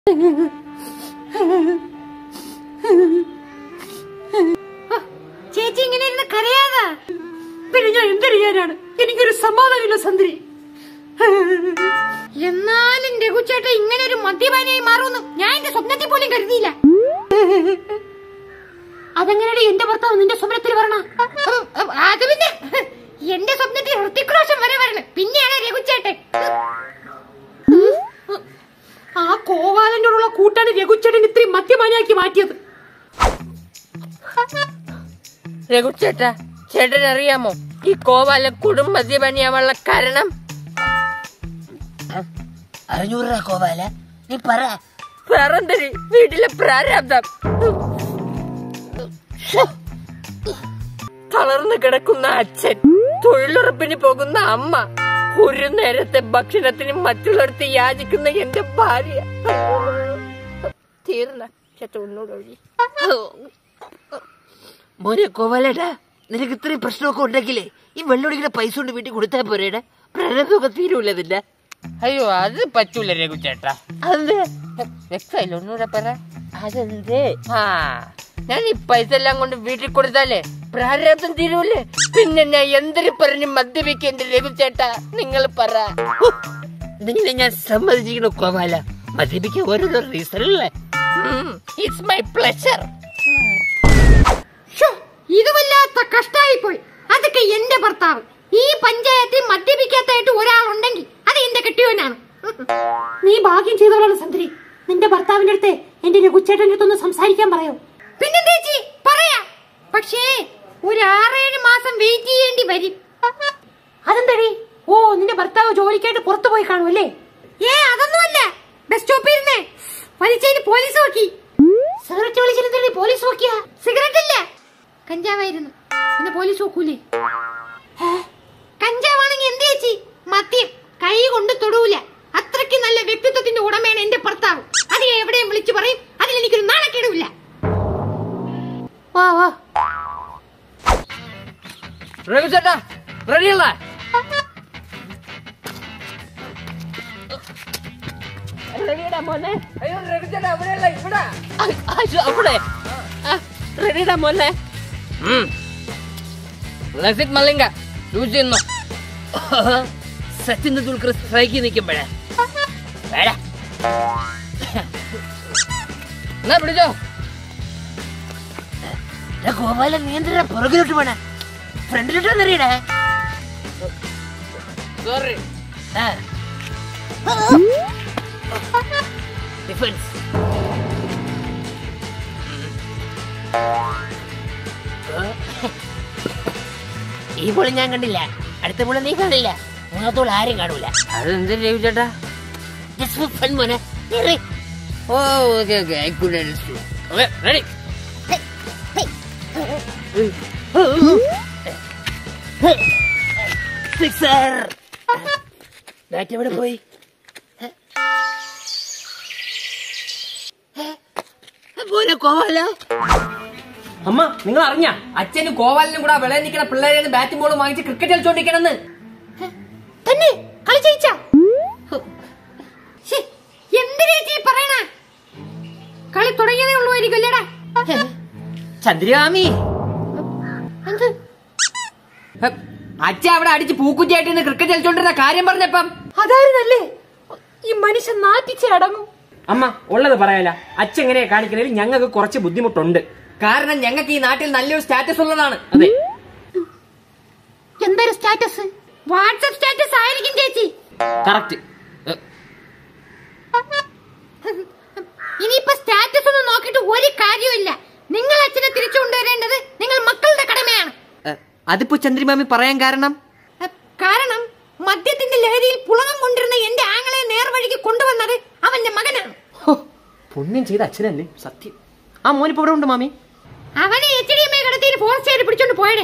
ചേച്ചി ഇങ്ങനെ ഇരുന്ന് കരയാതാ പിന്നെ ഞാൻ എന്തറിയാനാണ് എനിക്കൊരു സമാധാനമില്ല സന്ദ്രി എന്നാലും രഘുചേട്ട ഇങ്ങനെ ഒരു മദ്യപാനിയായി മാറുമെന്ന് ഞാൻ എന്റെ സ്വപ്നത്തിൽ പോലും കരുതിയില്ല അതെങ്ങനെയാണ് എന്റെ ഭർത്താവ് നിന്റെ സ്വപ്നത്തിൽ വരണ അത് പിന്നെ എന്റെ സ്വപ്നത്തിൽ ഹൃത്തിക് റോഷൻ വരെ വരണം പിന്നെയാണ് രഘുചേട്ടൻ ആ കോവാലനോടുള്ള കൂട്ടാണ് രഘുചേട്ടൻ ഇത്രയും മദ്യപാനിയാക്കി മാറ്റിയത് രഘുചേട്ടാ ചേട്ടൻ അറിയാമോ ഈ കോവാല കുടും മദ്യപാനിയാവാനുള്ള കാരണം അഞ്ഞൂറ് രൂപ കോവാല നീ പറ വേറെന്തരി വീട്ടിലെ പ്രാരാബ്ദം തളർന്നു കിടക്കുന്ന അച്ഛൻ തൊഴിലുറപ്പിന് പോകുന്ന അമ്മ ഒരു നേരത്തെ ഭക്ഷണത്തിന് മറ്റുള്ളവർക്ക് യാചിക്കുന്ന എന്റെ ഭാര്യ തീർന്ന ചേട്ട ഒന്നുകൂടെ ഒഴി മോനെ കോവാലേട്ടാ നിനക്ക് ഇത്രയും പ്രശ്നമൊക്കെ ഉണ്ടെങ്കിലേ ഈ വെള്ളൊടിക്കുന്ന പൈസ കൊണ്ട് വീട്ടിൽ കൊടുത്താൽ പോരേടാ പ്രളയമൊക്കെ തീരൂല്ലതില്ല അയ്യോ അത് പറ്റൂല രഘുചേട്ടാ അതെ വ്യക്തമല്ല ഒന്നുകൂടെ പറ അതെന്തേ ആ ഞാൻ ഈ പൈസ എല്ലാം കൊണ്ട് വീട്ടിൽ കൊടുത്താലേ പ്രാരാബ്ദം തീരൂലേ പിന്നെ ഞാൻ എന്തൊരു പറഞ്ഞു മദ്യപിക്കേണ്ട രഘുചേട്ടാ നിങ്ങൾ പറ നിന്നെ ഞാൻ സമ്മതിച്ചിരിക്കണു കോവാല മദ്യപിക്കാൻ ഓരോരോ റീസൺ അല്ലേ ഇറ്റ്സ് മൈ പ്ലഷർ ശ്ശോ, ഇത് വല്ലാത്ത കഷ്ടായി പോയി അതൊക്കെ എന്റെ ഭർത്താവ് ഈ പഞ്ചായത്തിൽ മദ്യപിക്കാത്തായിട്ട് ഒരാളുണ്ടെങ്കിൽ അത് എന്റെ കെട്ടിയവനാണ് നീ ഭാഗ്യം ചെയ്തോളാണ് സന്ദ്രി നിന്റെ ഭർത്താവിന്റെ അടുത്ത് എന്റെ രഘുച്ചേട്ടന്റെ അടുത്തൊന്ന് സംസാരിക്കാൻ പറയോ പിന്നെ ചേച്ചി പറയാ പക്ഷേ ഒരു ആറേഴ് മാസം വെയിറ്റ് ചെയ്യേണ്ടി വരും അതെന്തടി ഓ നിന്റെ ഭർത്താവ് ജോലിക്കായിട്ട് പുറത്തു പോയി കാണുമല്ലേ ഏ അതൊന്നുമല്ല ബസ് സ്റ്റോപ്പിൽ ഇരുന്നേ വലിച്ചതിന് പോലീസ് നോക്കി സിഗരറ്റ് വലിച്ചിരുന്നേ പോലീസ് നോക്കിയാ സിഗരറ്റ് അല്ല കഞ്ചാവായിരുന്നു പിന്നെ പോലീസ് നോക്കൂലേ ഏ? കഞ്ചാവാണെങ്കിൽ എന്ത് ചേച്ചി മദ്യം കൈ കൊണ്ട് തൊടൂല അത്രയ്ക്ക് നല്ല വ്യക്തിത്വത്തിന്റെ ഉടമയാണ് എന്റെ ഭർത്താവ് അത് ഞാൻ എവിടെയും വിളിച്ചു പറയും അതിൽ എനിക്കൊരു നാണക്കേടുമില്ല വാ വാ രഘുചേട്ടാ റെഡിയല്ല റെഡിയടാ മോനെ അയ്യോ രഘുചേട്ടാ അവിടെയല്ല ഇവിടെ അവിടെ റെഡിയടാ മോനെ ലസിത് മല്ലിംഗ യൂസ് ചെയ്യുന്നു സച്ചിൻ ദുൽഖർ സ്ട്രൈക്കിൽ നിൽക്കുമ്പോഴേ വേടാ എന്നാ പിടിച്ചോ ഗോപാല നിയന്ത്രണ പുറകിലോട്ട് വേണ ഫ്രണ്ടിലോട്ട് വന്നറിയടേ സോറി ഡിഫൻസ് ഈ ബോള് ഞാൻ കണ്ടില്ല അടുത്ത ബോള് നീ കാണില്ല മൂന്നാമത്തെ ബോൾ ആരും കാണൂല അതെന്ത് രഘുചേട്ടാ ജസ്റ്റ് ഫോർ ഫൺ മോനെ നീ എറി. Oh okay okay I could understand okay ready sixer bat എവിടെ പോയി മോനെ കോവാല അമ്മ നിങ്ങൾ അറിഞ്ഞ അച്ഛനും കോവാലിനും കൂടെ വിളയിൽ നിൽക്കുന്ന പിള്ളേരെ ബാറ്റും ബോളും വാങ്ങിച്ച് ക്രിക്കറ്റ് കളിച്ചോണ്ടിരിക്കണെന്ന് തന്നെ കളി ജയിച്ച എന്തിനാ ചേച്ചി പറയണ കളി തുടങ്ങിയതേ ഉള്ളൂയിരിക്കും അല്ലേടാ ചന്ദ്രകാമി എന്ത് അച്ഛ അവിടെ അടിച്ച് പൂക്കുറ്റിയായിട്ട് നിന്ന് ക്രിക്കറ്റ് കളിച്ചോണ്ടിരുന്ന കാര്യം പറഞ്ഞപ്പം അതായിരുന്നല്ലേ ഈ മനുഷ്യൻ നാറ്റിച്ച് അടങ്ങും അമ്മ ഉള്ളത് പറയാല അച്ഛൻ എങ്ങനെയാ കാണിക്കുന്നതിൽ ഞങ്ങൾക്ക് കുറച്ച് ബുദ്ധിമുട്ടുണ്ട് കാരണം ഞങ്ങൾക്ക് ഈ നാട്ടിൽ നല്ലൊരു സ്റ്റാറ്റസ് ഉള്ളതാണ് അതെ എന്തൊരു സ്റ്റാറ്റസ് വാട്സപ്പ് സ്റ്റാറ്റസ് ആയിരിക്കും ചേച്ചി കറക്റ്റ് ഇനിയിപ്പോ സ്റ്റാറ്റസ് ഒന്നും നോക്കിയിട്ട് ഒരു കാര്യമില്ല നിങ്ങൾ അച്ഛനെ തിരിച്ചു കൊണ്ടുവരേണ്ടത് നിങ്ങൾ മക്കളുടെ കടമയാണ് അതിപ്പോ ചന്ദ്രമാമി പറയാൻ കാരണം അ, കാരണം മദ്യത്തിന്റെ ലഹരിയിൽ പുളകം കൊണ്ടിരുന്ന എന്റെ ആങ്ങളെ നേർവഴിക്ക് കൊണ്ടുവന്നത് അവന്റെ മകനാണ് പുണ്യം ചെയ്ത അച്ഛനല്ലേ സത്യം ആ മോനിപ്പോ ഇവിടെ ഉണ്ട് മാമി അവനെ എച്ച് ഡി എം എ കടത്തിൽ ഫോറസ്റ്റ് പിടിച്ചോണ്ട് പോയടേ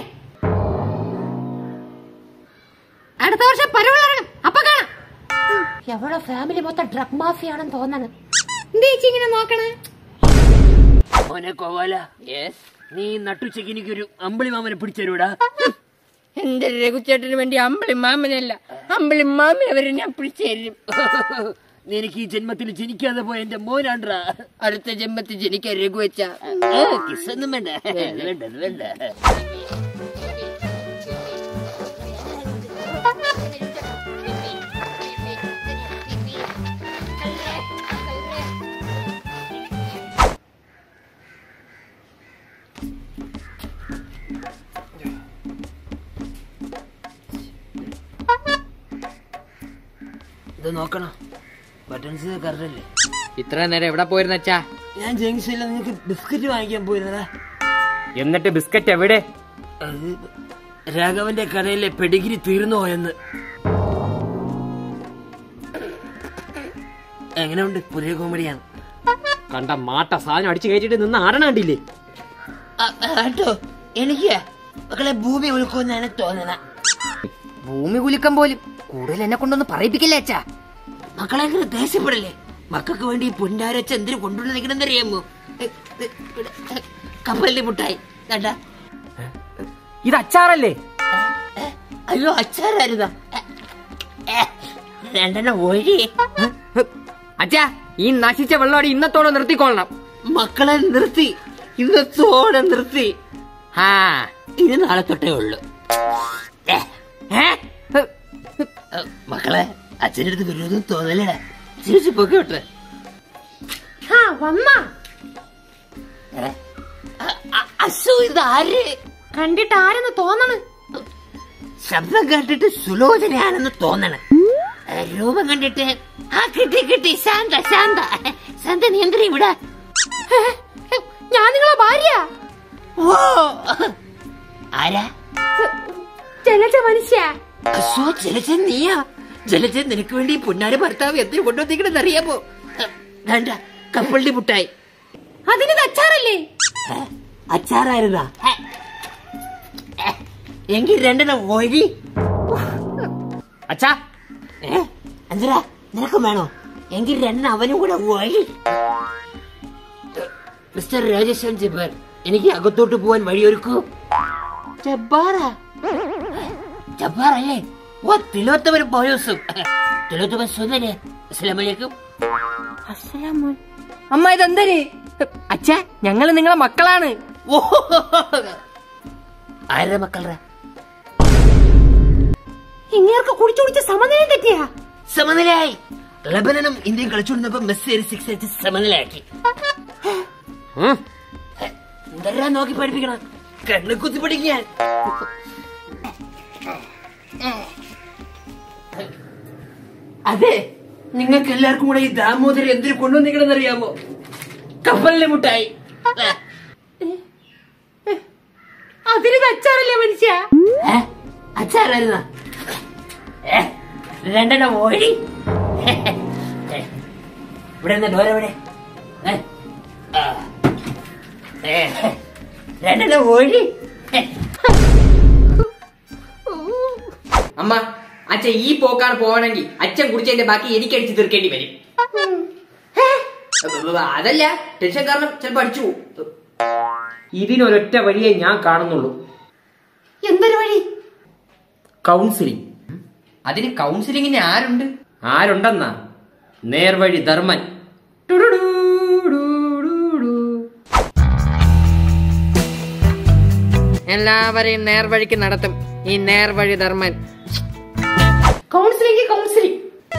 അടുത്ത വർഷം പരവളിറങ്ങും അപ്പൊ കാണാം എവളെ ഫാമിലി മൊത്തം ഡ്രഗ് മാഫിയാണെന്ന് തോന്നണ് എന്താ ചേച്ചി ഇങ്ങനെ നോക്കണേ മോനെ കോവാല യെസ് നീ നട്ടുച്ചയ്ക്ക് എനിക്കൊരു അമ്പിളി മാമനെ പിടിച്ചരൂടാ എന്റെ രഘുചേട്ടന് വേണ്ടി അമ്പിളി മാമനല്ല അമ്പിളി മാമി അവരെ ഞാൻ പിടിച്ചു തരും നിനക്ക് ഈ ജന്മത്തിൽ ജനിക്കാതെ പോയ എന്റെ മോനാണ്ട്രാ അടുത്ത ജന്മത്തിൽ ജനിക്കാൻ രഘു വെച്ച കിസ്സൊന്നും വേണ്ട അത് വേണ്ട അത് വേണ്ട ഇത് നോക്കണം ബട്ടൺസ് കറക്റ്റല്ലേ ഇത്ര നേരം എവിടെ പോയിരുന്ന അച്ഛാ ഞാൻ ജംഗ്ഷനിൽ നിങ്ങൾക്ക് ബിസ്ക്കറ്റ് വാങ്ങിക്കാൻ പോയിരുന്നതാ എന്നിട്ട് ബിസ്ക്കറ്റ് എവിടെ അത് രാഘവന്റെ കടയിലെ പെഡിഗിരി തീർന്നു പോയെന്ന് എങ്ങനെയുണ്ട് പുതിയ കോമഡിയാണ് കണ്ട മാട്ട സാധനം അടിച്ചു കയറ്റിട്ട് നിന്ന് ആടണ കണ്ടില്ലേ കേട്ടോ എനിക്ക് മക്കളെ ഭൂമി ഉൾക്കൊന്നാണ് തോന്നണ ഭൂമി കുലുക്കം പോലും കൂടുതൽ എന്നെ കൊണ്ടൊന്ന് പറയിപ്പിക്കില്ല അച്ഛാ മക്കളെ അങ്ങനെ ദേഷ്യപ്പെടല്ലേ മക്കൾക്ക് വേണ്ടി ഈ പൊന്നാരച്ച എന്തിനു കൊണ്ടുവന്നിരിക്കണമെന്ന് അറിയാമോ കപ്പലിന്റെ മുട്ടായി കണ്ട ഇത് അച്ചാറല്ലേ അയ്യോ അച്ചാരായിരുന്നാ രണ്ടെണ്ണം ഒഴി അച്ഛാ ഈ നശിച്ച വെള്ളോടി ഇന്നത്തോടെ നിർത്തിക്കൊള്ളണം മക്കളെ നിർത്തി ഇന്നത്തോടെ നിർത്തി ആ ഇനി നാളെ തൊട്ടേ ഉള്ളു ഏ, ഏ? ഏ, മക്കളെ അച്ഛൻ്റെ അടുത്ത് വരുന്നതും തോന്നലേ ചേച്ചി പൊക്കോട്ടെ ആ വന്നാ അശു ഇത് ആര് കണ്ടിട്ട് ആരെന്ന് തോന്നണ് ശബ്ദം കേട്ടിട്ട് സുലോചനയാണെന്ന് തോന്നണം ഏ, രൂപം കണ്ടിട്ട് ആ കിട്ടി കിട്ടി ശാന്ത ശാന്ത ശാന്ത നീ എന്തിനാ ഇവിടെ ഹേ, ഹേ, ഞാൻ നിങ്ങളെ ഭാര്യ ഓ ആരാ ജലജ മനുഷ്യ അശോ ജലജൻ നീയാ ജലജൻ നിനക്ക് വേണ്ടി ഈ പൊന്നാര ഭർത്താവ് എന്തിനു കൊണ്ടുവന്നിക്കണെന്ന് അറിയാമോ വേണ്ട കപ്പള്ളി മുട്ടായി അതിനിത് അച്ചാറല്ലേ ഏ, അച്ചാറായിരുന്നാ ഏ, ഏ, എങ്കിൽ രണ്ടെണ്ണം ഒഴി അച്ഛാ ഏ അഞ്ചര നിനക്കും വേണോ എങ്കിൽ രണ്ടെണ്ണം അവനും കൂടെ ഒഴി മിസ്റ്റർ രാജേശ്വരൻ ജബ്ബാർ എനിക്ക് അകത്തോട്ട് പോവാൻ വഴിയൊരുക്കൂ ജബ്ബാറാ ജബ്ബാർ അല്ലേ ഓ തിലോത്തമൻ പൗലോസും തിലോത്തമൻ സുന്ദരേ അസ്സലാമലൈക്കും അമ്മ ഇതെന്തര് അച്ഛാ ഞങ്ങള് നിങ്ങളെ മക്കളാണ് ഓ ആരുടെ മക്കളുടെ ഇങ്ങേർക്ക് കുടിച്ചു കുടിച്ച് സമനിലം തെറ്റിയാ സമനിലയായി ലബനനും ഇന്ത്യയും കളിച്ചുകൊണ്ടിരുന്നപ്പോ മെസ്സി ഒരു സിക്സ് അടിച്ച് സമനിലയാക്കി ഉം. എന്തെല്ലാം നോക്കി പഠിപ്പിക്കണം കണ്ണ് കുത്തി പഠിക്കാൻ അതെ നിങ്ങൾക്ക് എല്ലാവർക്കും കൂടെ ഈ ദാമോദരൻ എന്തിനു കൊണ്ടുവന്നിക്കണെന്ന് അറിയാമോ കപ്പലിലെ മുട്ടായി അതിനിത് അച്ചാറല്ലേ മനുഷ്യ ഏ? അച്ചാറായിരുന്ന രണ്ടെണ്ണം ഓടി ഇവിടെ നിന്ന് ഡോര ഇവിടെ ഏ? ആ. ഏ. രണ്ടെണ്ണം ഓടി അമ്മ അച്ഛൻ ഈ പോക്കാണ് പോകണമെങ്കിൽ അച്ഛൻ കുടിച്ചതിന്റെ ബാക്കി എനിക്ക് അടിച്ചു തീർക്കേണ്ടി വരും അതല്ല ടെൻഷൻ കാരണം ചിലപ്പോ അടിച്ചു പോകും ഇതിനൊരൊറ്റ വഴിയേ ഞാൻ കാണുന്നുള്ളൂ എന്തൊരു വഴി കൗൺസിലിംഗ് അതിന് കൗൺസിലിങ്ങിന് ആരുണ്ട് ആരുണ്ടെന്നാ നേർവഴി ധർമ്മൻ എല്ലാവരെയും നേർവഴിക്ക് നടത്തും ഈ നേർവഴി ധർമ്മൻ കൗൺസിലിംഗ് കൗൺസിലിംഗ്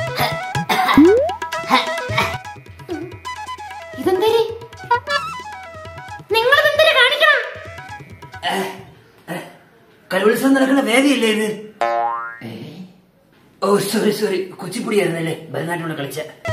ഇതെന്തരി നിങ്ങളിതെന്തരി കാണിക്കണം കലോത്സവം നടക്കുന്ന വേദിയല്ലേ ഇത് ഓ സോറി സോറി കുച്ചിപ്പുടിയായിരുന്നല്ലേ ഭരതനാട്യം കളിച്ച